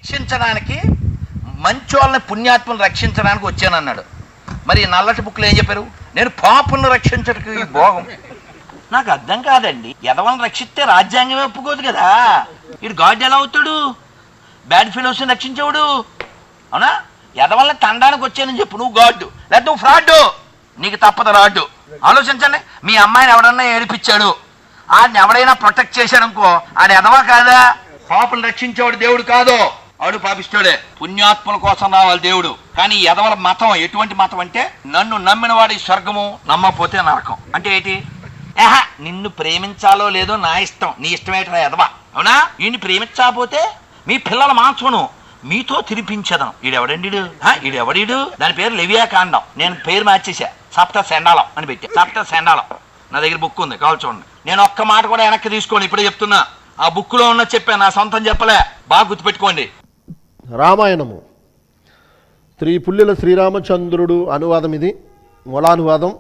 రక్షించడానికి మంచోళ్ళని పుణ్యాత్మను రక్షించడానికి వచ్చానన్నాడు మరి ఈ నల్లటి బుక్లు ఏం చెప్పారు నేను పాపులను రక్షించడానికి ఈ భోగం నాకు అర్థం కాదండి ఎదవలను రక్షిస్తే రాజ్యాంగం ఒప్పుకోదు కదా ఇటు గాడ్ ఎలా అవుతాడు బ్యాడ్ ఫిలోస్ని రక్షించేవాడు అవునా ఎదవల్ని తండానికి వచ్చానని చెప్పు నువ్వు గాడ్ లేదా నువ్వు ఫ్రాడ్ నీకు తప్పదు రాడ్డు ఆలోచించండి మీ అమ్మాయిని ఎవడన్నా ఏడిపించాడు ఆడిని ఎవడైనా ప్రొటెక్ట్ చేశాడు అనుకో ఆడు ఎదవా కాదా పాపలు రక్షించేవాడు దేవుడు కాదు ఆడు పాపిస్తాడే పుణ్యాత్ముల కోసం రావాలి దేవుడు కానీ ఈ ఎదవల మతం ఎటువంటి మతం అంటే నన్ను నమ్మిన వాడి స్వర్గము నమ్మపోతే నరకం అంటే ఏంటి ఏహ నిన్ను ప్రేమించాలో లేదో నా ఇష్టం నీ ఇష్టమేటరా ఎదవా అవునా ఈయన్ని ప్రేమించకపోతే మీ పిల్లల మాంసమును మీతో తినిపించదం ఈడెవడండి ఈడెవడీడు దాని పేరు లెవియా కాండం నేను పేరు మార్చేసా సప్త సెండాలం అని పెట్టా సప్త సెండాలం నా దగ్గర బుక్ ఉంది కావాలి చూడండి నేను ఒక్క మాట కూడా వెనక్కి తీసుకోండి ఇప్పుడే చెప్తున్నా ఆ బుక్లో ఉన్న చెప్పాను నా సొంతం చెప్పలే బాగా గుర్తుపెట్టుకోండి రామాయణము శ్రీ పుల్లెల శ్రీరామచంద్రుడు అనువాదం ఇది మూలానువాదం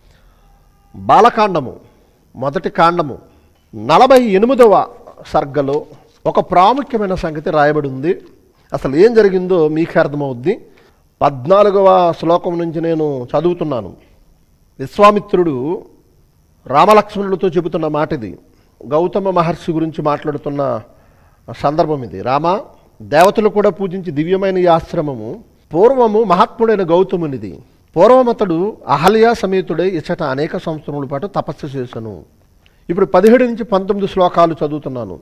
బాలకాండము మొదటి కాండము నలభై ఎనిమిదవ సర్గలో ఒక ప్రాముఖ్యమైన సంగతి రాయబడి ఉంది అసలు ఏం జరిగిందో మీకు అర్థమవుద్ది పద్నాలుగవ శ్లోకం నుంచి నేను చదువుతున్నాను విశ్వామిత్రుడు రామలక్ష్మణులతో చెబుతున్న మాట ఇది గౌతమ మహర్షి గురించి మాట్లాడుతున్న సందర్భం ఇది రామ దేవతలు కూడా పూజించి దివ్యమైన ఈ ఆశ్రమము పూర్వము మహాత్ముడైన గౌతమునిది పూర్వమతడు అహల్య సమేతుడై ఇచ్చట అనేక సంవత్సరముల పాటు తపస్సు చేశాను ఇప్పుడు పదిహేడు నుంచి పంతొమ్మిది శ్లోకాలు చదువుతున్నాను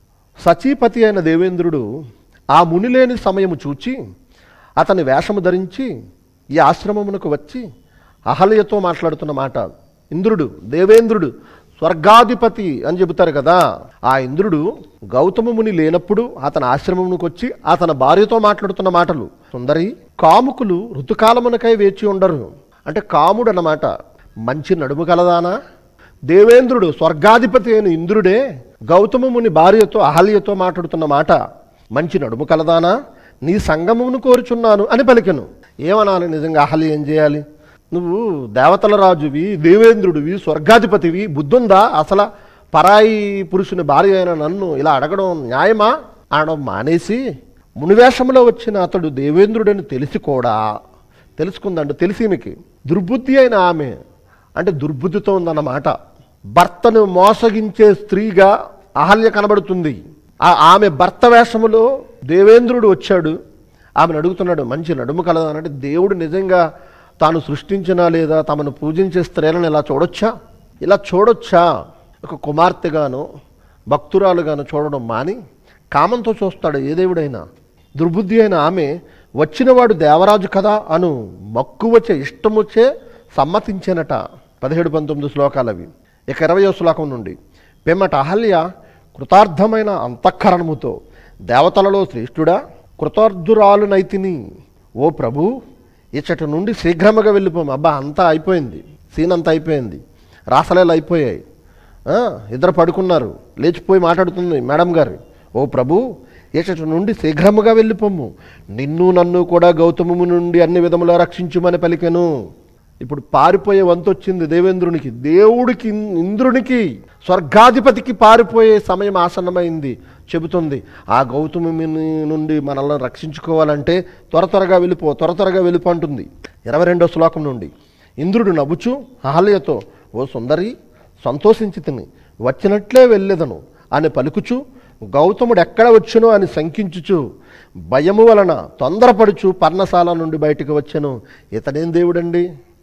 సచీపతి అయిన దేవేంద్రుడు ఆ మునిలేని సమయము చూచి అతని వేషము ధరించి ఈ ఆశ్రమమునకు వచ్చి అహల్యతో మాట్లాడుతున్న మాట ఇంద్రుడు దేవేంద్రుడు స్వర్గాధిపతి అని చెబుతారు కదా ఆ ఇంద్రుడు గౌతమ ముని లేనప్పుడు అతని ఆశ్రమమునకు వచ్చి అతని భార్యతో మాట్లాడుతున్న మాటలు సుందరి కాముకులు ఋతుకాలమునకై వేచి ఉండరు అంటే కాముడు అన్నమాట మంచి నడుము కలదానా దేవేంద్రుడు స్వర్గాధిపతి అయిన ఇంద్రుడే గౌతమ ముని భార్యతో అహల్యతో మాట్లాడుతున్న మాట మంచి నడుము కలదానా నీ సంగమమును కోరుచున్నాను అని పలికెను ఏమనాలి నిజంగా అహల్య ఏం చేయాలి నువ్వు దేవతల రాజువి దేవేంద్రుడివి స్వర్గాధిపతివి బుద్ధుందా అసలు పరాయి పురుషుని భార్య అయిన నన్ను ఇలా అడగడం న్యాయమా అనడం మానేసి మునివేషంలో వచ్చిన అతడు దేవేంద్రుడని తెలిసి కూడా తెలుసుకుందండి తెలిసి మీకు దుర్బుద్ధి అయిన ఆమె అంటే దుర్బుద్ధితో ఉందన్నమాట భర్తను మోసగించే స్త్రీగా అహల్య కనబడుతుంది ఆ ఆమె భర్త వేషములో దేవేంద్రుడు వచ్చాడు ఆమెను అడుగుతున్నాడు మంచి నడుము కలదా అంటే దేవుడు నిజంగా తాను సృష్టించినా లేదా తమను పూజించే స్త్రీలను ఇలా చూడొచ్చా ఇలా చూడొచ్చా ఒక కుమార్తెగాను భక్తురాలుగాను చూడడం మాని కామంతో చూస్తాడు ఏ దేవుడైనా దుర్బుద్ధి అయిన ఆమె వచ్చినవాడు దేవరాజు కదా అను మక్కువచే ఇష్టముచ్చే సమ్మతించేనట పదిహేడు పంతొమ్మిది శ్లోకాలవి ఇక ఇరవయో శ్లోకం నుండి పిమ్మట అహల్య కృతార్థమైన అంతఃకరణముతో దేవతలలో శ్రేష్ఠుడా కృతార్థురాలునైతిని ఓ ప్రభు ఇచ్చట నుండి శీఘ్రముగా వెళ్ళిపోము అబ్బా అంతా అయిపోయింది సీన్ అంతా అయిపోయింది రాసలేలు అయిపోయాయి ఆ, ఇద్దరు పడుకున్నారు లేచిపోయి మాట్లాడుతుంది మేడం గారు ఓ ప్రభు ఇచ్చట నుండి శీఘ్రముగా వెళ్ళిపోము నిన్ను నన్ను కూడా గౌతమము నుండి అన్ని విధములా రక్షించుమని పలికెను ఇప్పుడు పారిపోయే వంతు వచ్చింది దేవేంద్రునికి దేవుడికి ఇన్- ఇంద్రునికి స్వర్గాధిపతికి పారిపోయే సమయం ఆసన్నమైంది చెబుతుంది ఆ గౌతమి నుండి మనల్ని రక్షించుకోవాలంటే త్వర త్వరగా వెళ్ళిపో త్వర త్వరగా వెళ్ళిపో అంటుంది ఇరవై రెండో శ్లోకం నుండి ఇంద్రుడు నవ్వుచు అహల్యతో ఓ సుందరి సంతోషించి తిని వచ్చినట్లే వెళ్ళేదను అని పలుకుచు గౌతముడు ఎక్కడ వచ్చునో అని శంకించుచు భయము వలన తొందరపడుచు పర్ణశాల నుండి బయటకు వచ్చాను ఇతడేం దేవుడండి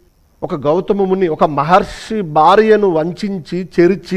ఒక గౌతమ ముని ఒక మహర్షి భార్యను వంచించి చెరిచి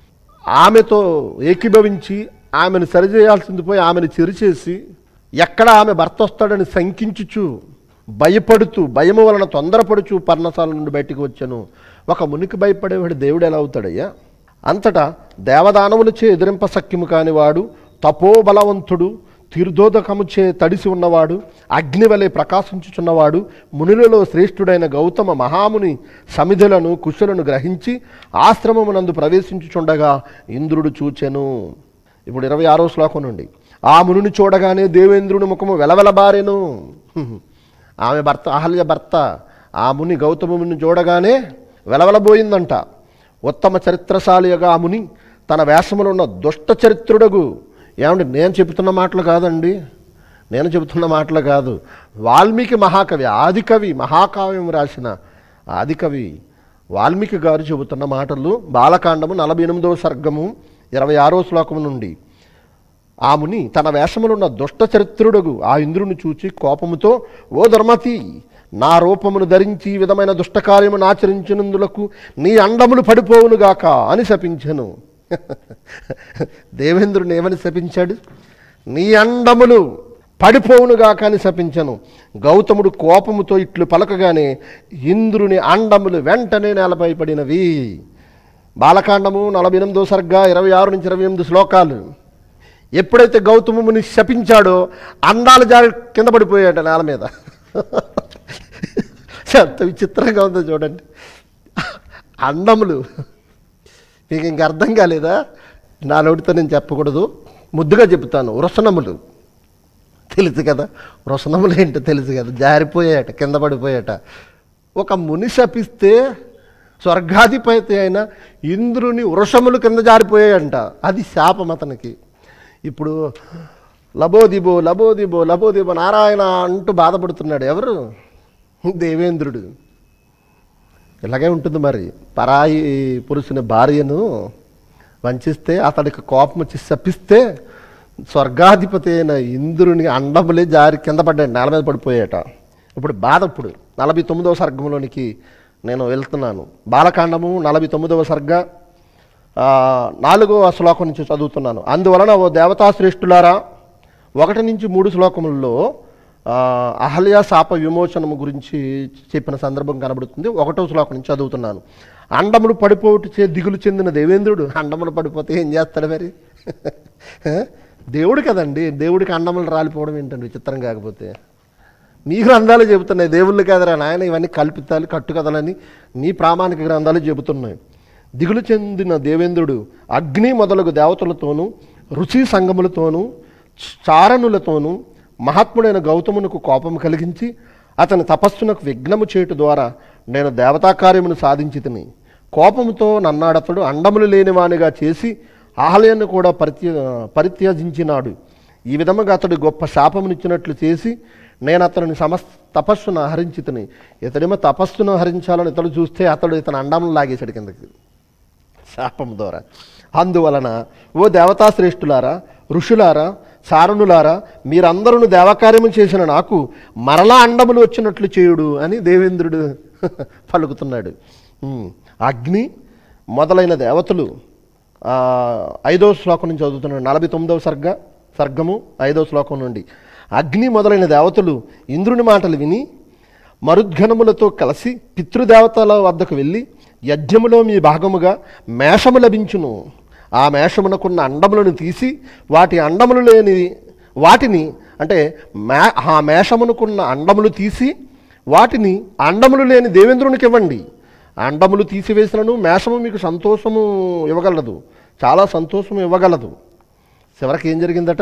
ఆమెతో ఏకీభవించి ఆమెను సరిచేయాల్సింది పోయి ఆమెను చెరిచేసి ఎక్కడ ఆమె భర్త వస్తాడని శంకించుచు భయపడుతూ భయము వలన తొందరపడుచు పర్ణశాల నుండి బయటికి వచ్చాను ఒక మునికి భయపడేవాడు దేవుడు ఎలా అవుతాడయ్యా అంతటా దేవదానవులచే ఎదిరింప సఖ్యము కానివాడు తపోబలవంతుడు తీర్థోదకముచే తడిసి ఉన్నవాడు అగ్ని వలె ప్రకాశించుచున్నవాడు మునులలో శ్రేష్ఠుడైన గౌతమ మహాముని సమిధులను కుశలను గ్రహించి ఆశ్రమమునందు ప్రవేశించుచుండగా ఇంద్రుడు చూచెను ఇప్పుడు ఇరవై ఆరో శ్లోకం నుండి ఆ మునుని చూడగానే దేవేంద్రుని ముఖము వెలవెలబారెను హ్మ్. ఆమె భర్త అహల్య భర్త ఆ ముని గౌతముని చూడగానే వెలవెలబోయిందంట ఉత్తమ చరిత్రశాలిగా ఆ ముని తన వేషములో ఉన్న దుష్ట చరిత్రుడగు ఏమండి నేను చెబుతున్న మాటలు కాదండి నేను చెబుతున్న మాటలు కాదు వాల్మీకి మహాకవి ఆదికవి మహాకావ్యం రాసిన ఆదికవి వాల్మీకి గారు చెబుతున్న మాటలు బాలకాండము నలభై ఎనిమిదవ సర్గము ఇరవై ఆరో శ్లోకం నుండి ఆ ముని తన వేషములున్న దుష్ట చరిత్రుడుగు ఆ ఇంద్రుని చూచి కోపముతో ఓ ధర్మతి నా రూపమును ధరించి ఈ విధమైన దుష్టకార్యమును ఆచరించినందులకు నీ అండములు పడిపోవునుగాక అని శపించెను దేవేంద్రుని ఏమని శపించాడు నీ అండములు పడిపోవునుగాక అని శపించను గౌతముడు కోపముతో ఇట్లు పలకగానే ఇంద్రుని అండములు వెంటనే నేలపై పడినవి బాలకాండము నలభై ఎనిమిదో సర్గ ఇరవై ఆరు నుంచి ఇరవై ఎనిమిది శ్లోకాలు ఎప్పుడైతే గౌతముని శపించాడో అండాలు జారి కింద పడిపోయాడు నేల మీద ఎంత విచిత్రంగా ఉందో చూడండి అండములు మీకు ఇంక అర్థం కాలేదా నా నోటితో నేను చెప్పకూడదు ముద్దుగా చెప్తాను వృసనములు తెలుసు కదా వృసనములు ఏంటో తెలుసు కదా జారిపోయాట కింద పడిపోయాట ఒక ముని శపిస్తే స్వర్గాధిపతి అయిన ఇంద్రుని వృషములు కింద జారిపోయాయంట అది శాపం అతనికి ఇప్పుడు లబోదిబో లబోదిబో లబోదిబో నారాయణ అంటూ బాధపడుతున్నాడు ఎవరు దేవేంద్రుడు ఇలాగే ఉంటుంది మరి పరాయి పురుషుని భార్యను వంచిస్తే అతడికి కోపం వచ్చి శపిస్తే స్వర్గాధిపతి అయిన ఇంద్రుని అండములే జారి కింద పడ్డాడు నేల మీద పడిపోయాట ఇప్పుడు బాధ ఇప్పుడు నలభై తొమ్మిదవ సర్గంలోనికి నేను వెళ్తున్నాను బాలకాండము నలభై తొమ్మిదవ సర్గ ఆ, నాలుగవ శ్లోకం నుంచి చదువుతున్నాను అందువలన ఓ దేవతా శ్రేష్ఠులారా ఒకటి నుంచి మూడు శ్లోకములలో ఆ, అహల్య శాప విమోచనము గురించి చెప్పిన సందర్భం కనబడుతుంది ఒకటో శ్లోకం నుంచి చదువుతున్నాను అండములు పడిపోటు చే దిగులు చెందిన దేవేంద్రుడు అండములు పడిపోతే ఏం చేస్తాడు మరి దేవుడు కదండి దేవుడికి అండములు రాలిపోవడం ఏంటండి విచిత్రం కాకపోతే నీ గ్రంథాలు చెబుతున్నాయి దేవుళ్ళు కాదరా నాయన ఇవన్నీ కల్పితాలు కట్టుకథలని నీ ప్రామాణిక గ్రంథాలు చెబుతున్నాయి దిగులు చెందిన దేవేంద్రుడు అగ్ని మొదలగు దేవతలతోనూ రుచి సంగములతోనూ చారణులతోనూ మహాత్ముడైన గౌతమునకు కోపం కలిగించి అతని తపస్సునకు విఘ్నము చేయుట ద్వారా నేను దేవతా కార్యమును సాధించి తిని కోపముతో నన్నాడతడు అండములు లేనివానిగా చేసి ఆలయాన్ని కూడా పరిత్య పరిత్యజించినాడు ఈ విధముగా అతడు గొప్ప శాపమునిచ్చినట్లు చేసి నేను అతని సమస్ తపస్సును హరించితిని ఇతడేమో తపస్సును హరించాలని ఇతడు చూస్తే అతడు ఇతని అండములు లాగేశాడు కిందకి శాపం ద్వారా అందువలన ఓ దేవతా శ్రేష్ఠులారా ఋషులారా సారణులారా మీరందరూ దేవకార్యము చేసిన నాకు మరలా అండములు వచ్చినట్లు చేయుడు అని దేవేంద్రుడు పలుకుతున్నాడు ఉమ్. అగ్ని మొదలైన దేవతలు ఆ, ఐదవ శ్లోకం నుంచి చదువుతున్నాడు నలభై తొమ్మిదవ సర్గ సర్గము ఐదవ శ్లోకం నుండి అగ్ని మొదలైన దేవతలు ఇంద్రుని మాటలు విని మరుద్ఘనములతో కలిసి పితృదేవతల వద్దకు వెళ్ళి యజ్ఞములో మీ భాగముగా మేషము లభించును ఆ మేషమునకున్న అండములను తీసి వాటి అండములు లేని వాటిని అంటే మే ఆ మేషమునకున్న అండములు తీసి వాటిని అండములు లేని దేవేంద్రునికి ఇవ్వండి అండములు తీసివేసినను మేషము మీకు సంతోషము ఇవ్వగలదు చాలా సంతోషము ఇవ్వగలదు చివరికి ఏం జరిగిందట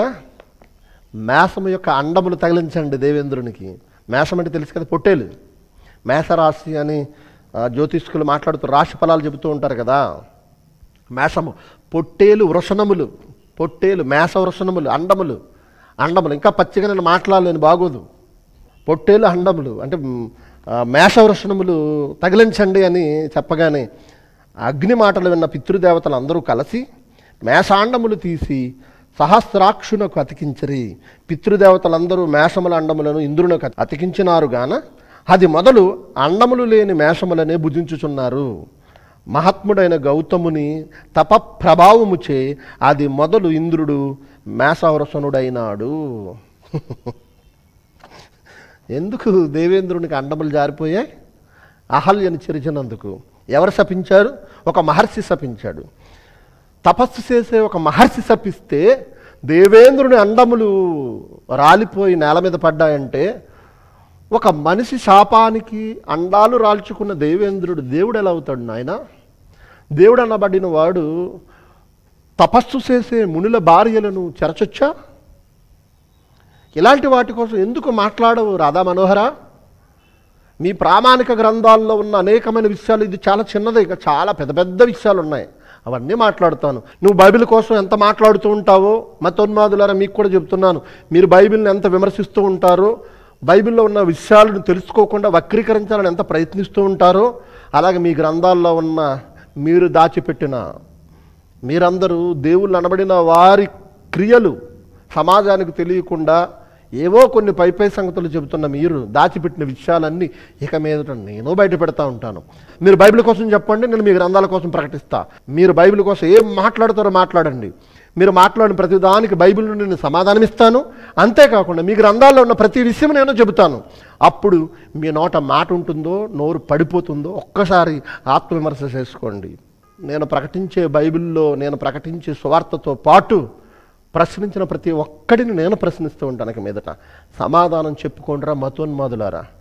మేషము యొక్క అండములు తగిలించండి దేవేంద్రునికి మేషం అంటే తెలుసు కదా పొట్టేలు మేషరాశి అని ఆ, జ్యోతిష్కులు మాట్లాడుతూ రాశి ఫలాలు చెబుతూ ఉంటారు కదా మేషము పొట్టేలు వృషణములు పొట్టేలు మేష వృషణములు అండములు అండములు ఇంకా పచ్చిగా నేను మాట్లాడలేను బాగోదు పొట్టేలు అండములు అంటే మ్, ఆ, మేష వృషణములు తగిలించండి అని చెప్పగానే అగ్ని మాటలు విన్న పితృదేవతలు అందరూ కలిసి మేషాండములు తీసి సహస్రాక్షునకు అతికించరి పితృదేవతలందరూ మేషముల అండములను ఇంద్రునకు అతికించినారు గాన అది మొదలు అండములు లేని మేషములనే భుజించుచున్నారు మహాత్ముడైన గౌతముని తప ప్రభావముచే అది మొదలు ఇంద్రుడు మేషవరసనుడైనాడు ఎందుకు దేవేంద్రునికి అండములు జారిపోయాయి అహల్యని చెరిచినందుకు ఎవరు శపించారు ఒక మహర్షి శపించాడు తపస్సు చేసే ఒక మహర్షి శపిస్తే దేవేంద్రుని అండములు రాలిపోయి నేల మీద పడ్డాయంటే ఒక మనిషి శాపానికి అండాలు రాల్చుకున్న దేవేంద్రుడు దేవుడు ఎలా అవుతాడు నాయన దేవుడు అనబడిన వాడు తపస్సు చేసే మునుల భార్యలను చెరచొచ్చా ఇలాంటి వాటి కోసం ఎందుకు మాట్లాడవు రాధా మనోహర మీ ప్రామాణిక గ్రంథాల్లో ఉన్న అనేకమైన విషయాలు ఇది చాలా చిన్నదే ఇక చాలా పెద్ద పెద్ద విషయాలు ఉన్నాయి అవన్నీ మాట్లాడుతాను నువ్వు బైబిల్ కోసం ఎంత మాట్లాడుతూ ఉంటావో మతోన్మాదులారా మీకు కూడా చెప్తున్నాను మీరు బైబిల్ని ఎంత విమర్శిస్తూ ఉంటారో బైబిల్లో ఉన్న విషయాలను తెలుసుకోకుండా వక్రీకరించాలని ఎంత ప్రయత్నిస్తూ ఉంటారో అలాగే మీ గ్రంథాల్లో ఉన్న మీరు దాచిపెట్టిన మీరందరూ దేవుళ్ళు అనబడిన వారి క్రియలు సమాజానికి తెలియకుండా ఏవో కొన్ని పై పై సంగతులు చెబుతున్న మీరు దాచిపెట్టిన విషయాలన్నీ ఇక మీదట నేను బయట పెడతా ఉంటాను మీరు బైబిల్ కోసం చెప్పండి నేను మీ గ్రంథాల కోసం ప్రకటిస్తా మీరు బైబిల్ కోసం ఏం మాట్లాడతారో మాట్లాడండి మీరు మాట్లాడిన ప్రతి దానికి బైబిల్ నుండి నేను సమాధానం ఇస్తాను అంతేకాకుండా మీ గ్రంథాల్లో ఉన్న ప్రతి విషయం నేను చెబుతాను అప్పుడు మీ నోట మాట ఉంటుందో నోరు పడిపోతుందో ఒక్కసారి ఆత్మవిమర్శ చేసుకోండి నేను ప్రకటించే బైబిల్లో నేను ప్రకటించే సువార్తతో పాటు ప్రశ్నించిన ప్రతి ఒక్కడిని నేను ప్రశ్నిస్తూ ఉంటాను ఇక మీదట సమాధానం చెప్పుకోండిరా మతోన్మాదులారా